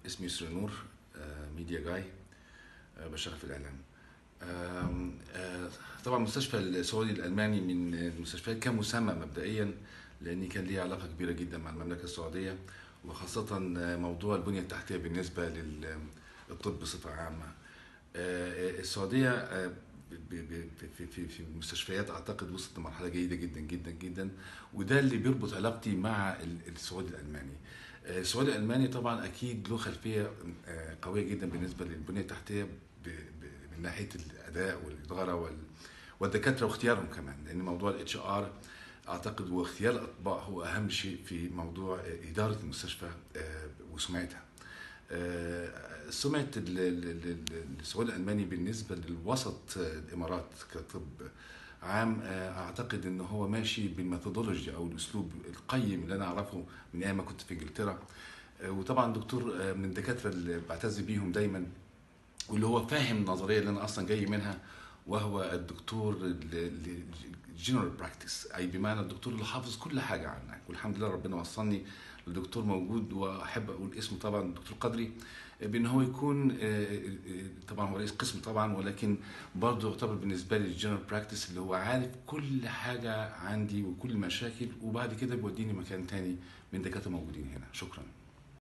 اسمي يسر نور آه، ميديا جاي آه، بشتغل في الاعلام آم، آه، طبعا مستشفى السعودي الالماني من المستشفيات كان مسمى مبدئيا لان كان ليه علاقه كبيره جدا مع المملكه السعوديه وخاصه موضوع البنيه التحتيه بالنسبه للطب بصفه عامه آه، السعوديه آه، ب- ب- في في في المستشفيات اعتقد وصلت لمرحله جيده جدا جدا جدا وده اللي بيربط علاقتي مع ال- السعودي الالماني آه، السعودي الالماني طبعا اكيد له خلفيه آه، قويه جدا بالنسبه للبنيه التحتيه ب- ب- من ناحيه الاداء والاداره وال- والدكاتره واختيارهم كمان لان موضوع الاتش ار اعتقد واختيار الاطباء هو اهم شيء في موضوع آه، اداره المستشفى آه، وسمعتها آه، سمعه ال- ال- ال- السعودي الالماني بالنسبه للوسط آه، الامارات كطب عام آه، اعتقد ان هو ماشي بالميثودولوجيا او الاسلوب القيم اللي انا اعرفه من ايام ما كنت في انجلترا آه، وطبعا دكتور آه، من الدكاتره اللي بعتز بيهم دايما واللي هو فاهم النظريه اللي انا اصلا جاي منها وهو الدكتور الجنرال براكتس اي بمعنى الدكتور اللي حافظ كل حاجه عنك والحمد لله ربنا وصلني لدكتور موجود واحب اقول اسمه طبعا الدكتور قدري بان هو يكون آه، آه، طبعا هو رئيس قسم طبعا ولكن برضه يعتبر بالنسبه لي الجنرال براكتس اللي هو عارف كل حاجه عندي وكل المشاكل وبعد كده بيوديني مكان تاني من دكاتره موجودين هنا شكرا